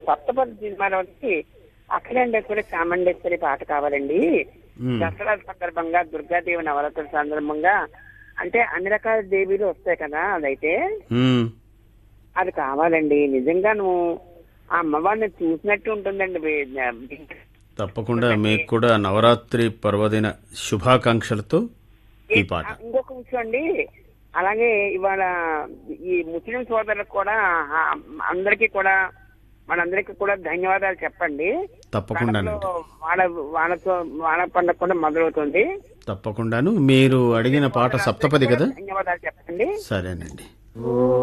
సప్తపది సినిమాలో వచ్చి అఖిలేండేశ్వరి చాముండేశ్వరి పాట కావాలండి మ్మ్. దసరా సందర్భంగా దుర్గాదేవి నవరాత్రుల సందర్భంగా అంటే అన్ని రకాల దేవీలు వస్తాయి కదా అదైతే మ్మ్. అది కావాలండి నిజంగా నువ్వు ఆ అమ్మవారిని చూసినట్టు ఉంటుందండి వే- తప్పకుండా మీకు కూడా నవరాత్రి పర్వదిన శుభాకాంక్షలతో ఈ పాట ఇంకొక విషయం అండి అలాగే ఇవాళ ఈ ముస్లిం సోదరులకు కూడా ఆ, అందరికీ కూడా మనందరికీ కూడా ధన్యవాదాలు చెప్పండి తప్పకుండానండి కడపలో వాళ్ళ వాళ్ళతో వాళ్ళ పండుగ కూడా మొదలవుతుంది తప్పకుండాను మీరు అడిగిన పాట సప్తపది కదా ధన్యవాదాలు చెప్పండి సరేనండి